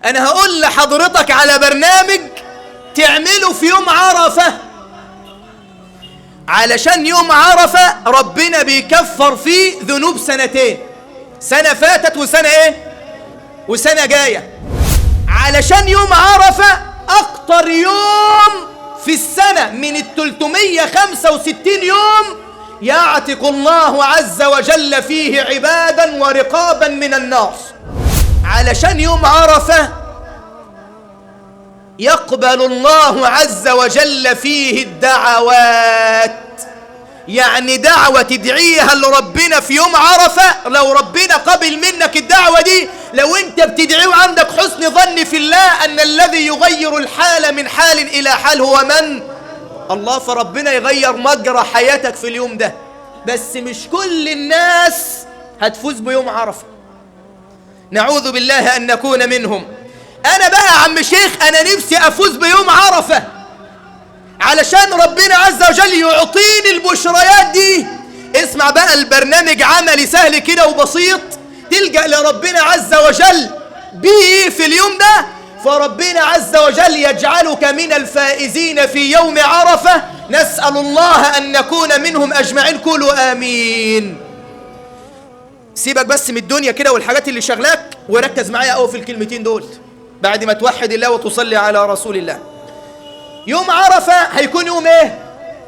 انا هقول لحضرتك على برنامج تعمله في يوم عرفة علشان يوم عرفة ربنا بيكفر فيه ذنوب سنتين سنة فاتت وسنة ايه وسنة جاية علشان يوم عرفة اكتر يوم في السنة من ال 365 يوم يعتق الله عز وجل فيه عبادا ورقابا من النار علشان يوم عرفة يقبل الله عز وجل فيه الدعوات يعني دعوة تدعيها لربنا في يوم عرفة لو ربنا قبل منك الدعوة دي لو انت بتدعيه وعندك حسن ظن في الله ان الذي يغير الحال من حال الى حال هو من الله فربنا يغير مجرى حياتك في اليوم ده بس مش كل الناس هتفوز بيوم عرفة نعوذ بالله ان نكون منهم انا بقى يا عم شيخ انا نفسي افوز بيوم عرفة علشان ربنا عز وجل يعطيني البشريات دي اسمع بقى البرنامج عملي سهل كده وبسيط تلجأ لربنا عز وجل به في اليوم ده فربنا عز وجل يجعلك من الفائزين في يوم عرفة نسأل الله أن نكون منهم أجمعين قولوا آمين سيبك بس من الدنيا كده والحاجات اللي شغلاك وركز معايا قوي في الكلمتين دول بعد ما توحد الله وتصلي على رسول الله يوم عرفة هيكون يوم ايه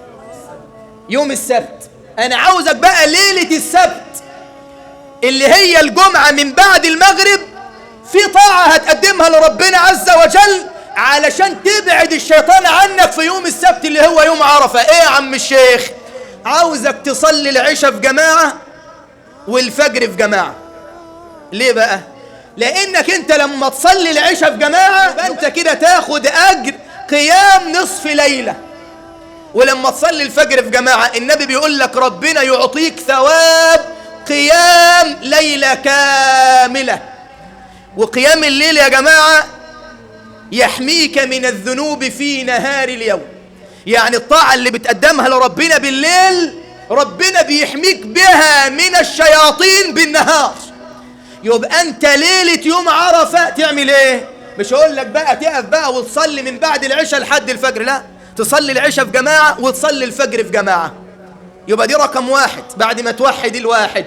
يوم السبت انا عاوزك بقى ليلة السبت اللي هي الجمعة من بعد المغرب في طاعة هتقدمها لربنا عز وجل علشان تبعد الشيطان عنك في يوم السبت اللي هو يوم عرفة ايه يا عم الشيخ عاوزك تصلي العشاء في جماعة والفجر في جماعة ليه بقى لانك انت لما تصلي العشاء في جماعة يبقى انت كده تاخد اجر قيام نصف ليلة ولما تصلي الفجر في جماعة النبي بيقول لك ربنا يعطيك ثواب قيام ليلة كاملة وقيام الليل يا جماعة يحميك من الذنوب في نهار اليوم يعني الطاعة اللي بتقدمها لربنا بالليل ربنا بيحميك بها من الشياطين بالنهار يبقى انت ليلة يوم عرفة تعمل ايه مش هقول لك بقى تقف بقى وتصلي من بعد العشاء لحد الفجر لا تصلي العشاء في جماعة وتصلي الفجر في جماعة يبقى دي رقم واحد بعد ما توحد الواحد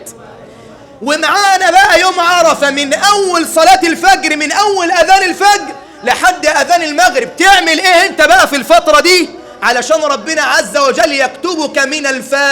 ومعانا بقى يوم عرفة من أول صلاة الفجر من أول أذان الفجر لحد أذان المغرب تعمل إيه أنت بقى في الفترة دي علشان ربنا عز وجل يكتبك من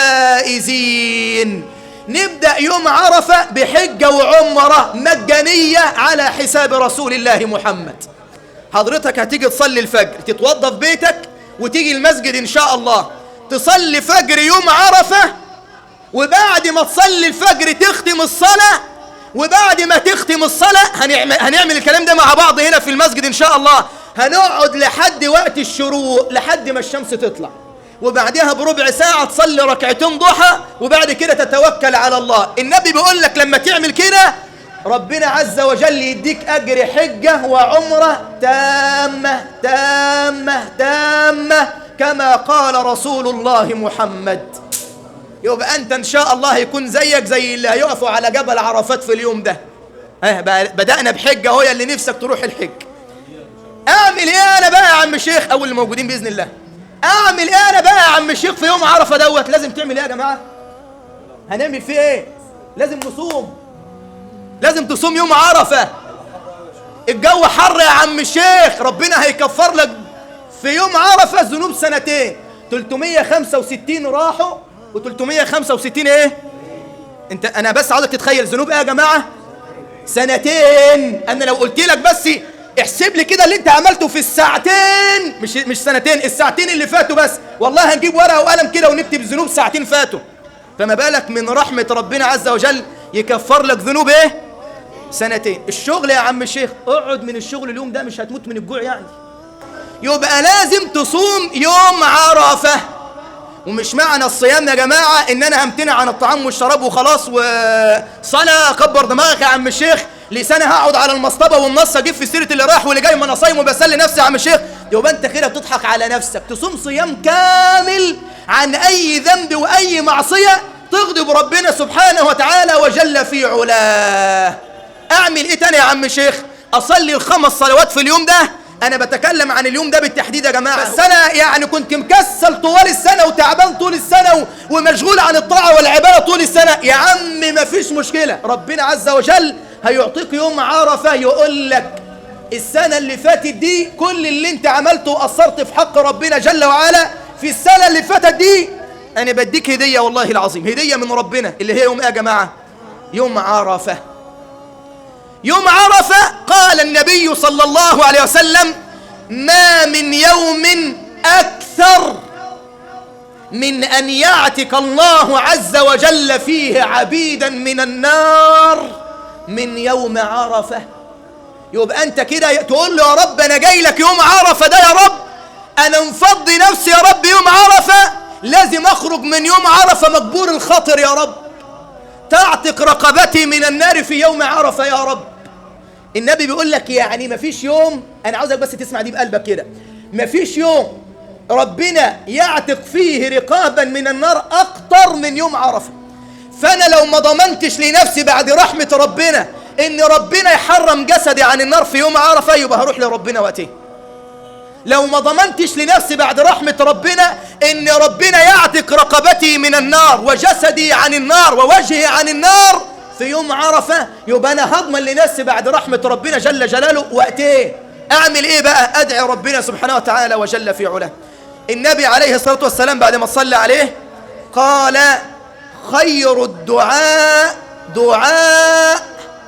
الفائزين نبدأ يوم عرفة بحجة وعمرة مجانية على حساب رسول الله محمد حضرتك هتيجي تصلي الفجر تتوضى في بيتك وتيجي المسجد إن شاء الله تصلي فجر يوم عرفة وبعد ما تصلي الفجر تختم الصلاة وبعد ما تختم الصلاة هنعمل, هنعمل الكلام ده مع بعض هنا في المسجد إن شاء الله هنقعد لحد وقت الشروق لحد ما الشمس تطلع وبعدها بربع ساعة تصلي ركعتين ضحى وبعد كده تتوكل على الله النبي بيقول لك لما تعمل كده ربنا عز وجل يديك أجر حجة وعمرة تامة تامة تامة كما قال رسول الله محمد يبقى أنت إن شاء الله يكون زيك زي اللي هيقفوا على جبل عرفات في اليوم ده اه بدأنا بحجة هو اللي نفسك تروح الحج أعمل إيه أنا بقى يا عم الشيخ أول اللي موجودين بإذن الله أعمل إيه أنا بقى يا عم الشيخ في يوم عرفة دوت لازم تعمل إيه يا جماعة هنعمل فيه إيه لازم نصوم لازم تصوم يوم عرفة الجو حر يا عم الشيخ ربنا هيكفر لك في يوم عرفة ذنوب سنتين 365 راحوا و365 ايه انت انا بس عاوزك تتخيل ذنوب ايه يا جماعه سنتين انا لو قلت لك بس احسب لي كده اللي انت عملته في الساعتين مش مش سنتين الساعتين اللي فاتوا بس والله هنجيب ورقه وقلم كده ونكتب ذنوب ساعتين فاتوا فما بالك من رحمه ربنا عز وجل يكفر لك ذنوب ايه سنتين الشغل يا عم الشيخ اقعد من الشغل اليوم ده مش هتموت من الجوع يعني يبقى لازم تصوم يوم عرفه ومش معنى الصيام يا جماعة ان انا همتنع عن الطعام والشراب وخلاص وصلاة كبر دماغك يا عم الشيخ لسنة هقعد على المصطبة والنص اجيب في سيرة اللي راح واللي جاي ما انا صايم وبسلي نفسي يا عم الشيخ يبقى انت كده بتضحك على نفسك تصوم صيام كامل عن اي ذنب واي معصية تغضب ربنا سبحانه وتعالى وجل في علاه اعمل ايه تاني يا عم الشيخ اصلي الخمس صلوات في اليوم ده انا بتكلم عن اليوم ده بالتحديد يا جماعه بس انا يعني كنت مكسل طوال السنه وتعبان طول السنه و- ومشغول عن الطاعه والعباده طول السنه يا عم ما فيش مشكله ربنا عز وجل هيعطيك يوم عرفه يقول لك السنه اللي فاتت دي كل اللي انت عملته وقصرت في حق ربنا جل وعلا في السنه اللي فاتت دي انا بديك هديه والله العظيم هديه من ربنا اللي هي يوم ايه يا جماعه يوم عرفه يوم عرفة قال النبي صلى الله عليه وسلم ما من يوم أكثر من أن يعتق الله عز وجل فيه عبيدا من النار من يوم عرفة يبقى أنت كده تقول له يا رب أنا جاي لك يوم عرفة ده يا رب أنا مفضي نفسي يا رب يوم عرفة لازم أخرج من يوم عرفة مجبور الخاطر يا رب تعتق رقبتي من النار في يوم عرفة يا رب النبي بيقول لك يعني مفيش يوم انا عاوزك بس تسمع دي بقلبك كده مفيش يوم ربنا يعتق فيه رقابا من النار اكتر من يوم عرفه فانا لو ما ضمنتش لنفسي بعد رحمه ربنا ان ربنا يحرم جسدي عن النار في يوم عرفه يبقى هروح لربنا وقتها لو ما ضمنتش لنفسي بعد رحمة ربنا ان ربنا يعتق رقبتي من النار وجسدي عن النار ووجهي عن النار في يوم عرفة يبقى انا هضمن لنفسي بعد رحمة ربنا جل جلاله وقت ايه اعمل ايه بقى ادعي ربنا سبحانه وتعالى وجل في علاه النبي عليه الصلاة والسلام بعد ما صلى عليه قال خير الدعاء دعاء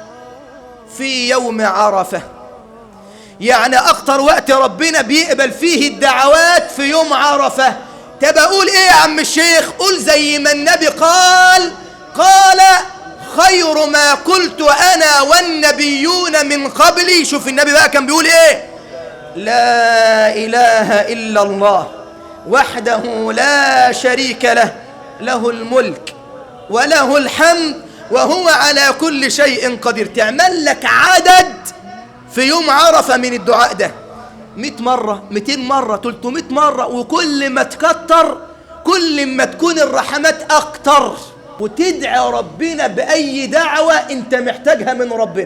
في يوم عرفه يعني اكتر وقت ربنا بيقبل فيه الدعوات في يوم عرفة طب اقول ايه يا عم الشيخ قول زي ما النبي قال قال خير ما قلت انا والنبيون من قبلي شوف النبي بقى كان بيقول ايه لا اله الا الله وحده لا شريك له له الملك وله الحمد وهو على كل شيء قدير تعمل لك عدد في يوم عرفة من الدعاء ده 100 مرة 200 مرة 300 مرة وكل ما تكتر كل ما تكون الرحمات أكتر وتدعي ربنا بأي دعوة أنت محتاجها من ربنا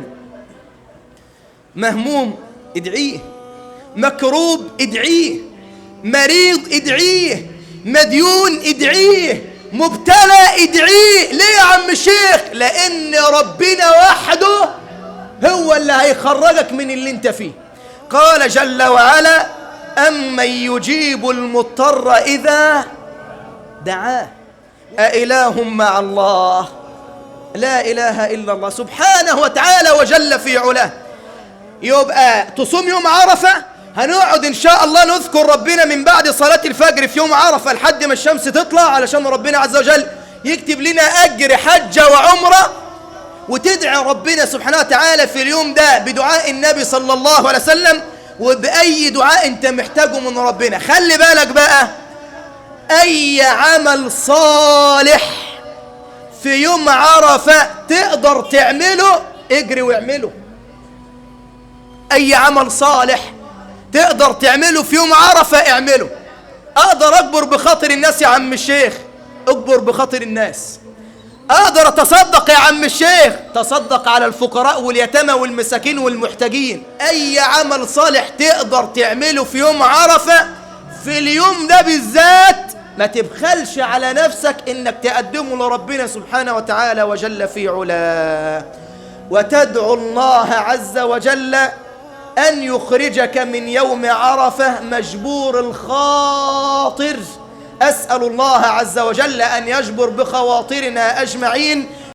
مهموم ادعيه مكروب ادعيه مريض ادعيه مديون ادعيه مبتلى ادعيه ليه يا عم الشيخ لأن ربنا وحده هو اللي هيخرجك من اللي انت فيه قال جل وعلا أمن يجيب المضطر إذا دعاه أإله مع الله لا إله إلا الله سبحانه وتعالى وجل في علاه يبقى تصوم يوم عرفة هنقعد إن شاء الله نذكر ربنا من بعد صلاة الفجر في يوم عرفة لحد ما الشمس تطلع علشان ربنا عز وجل يكتب لنا أجر حجة وعمرة وتدعي ربنا سبحانه وتعالى في اليوم ده بدعاء النبي صلى الله عليه وسلم وبأي دعاء انت محتاجه من ربنا خلي بالك بقى أي عمل صالح في يوم عرفة تقدر تعمله اجري واعمله أي عمل صالح تقدر تعمله في يوم عرفة اعمله أقدر أكبر بخاطر الناس يا عم الشيخ أكبر بخاطر الناس اقدر اتصدق يا عم الشيخ تصدق على الفقراء واليتامى والمساكين والمحتاجين اي عمل صالح تقدر تعمله في يوم عرفة في اليوم ده بالذات ما تبخلش على نفسك انك تقدمه لربنا سبحانه وتعالى وجل في علاه وتدعو الله عز وجل ان يخرجك من يوم عرفة مجبور الخاطر أسأل الله عز وجل أن يجبر بخواطرنا أجمعين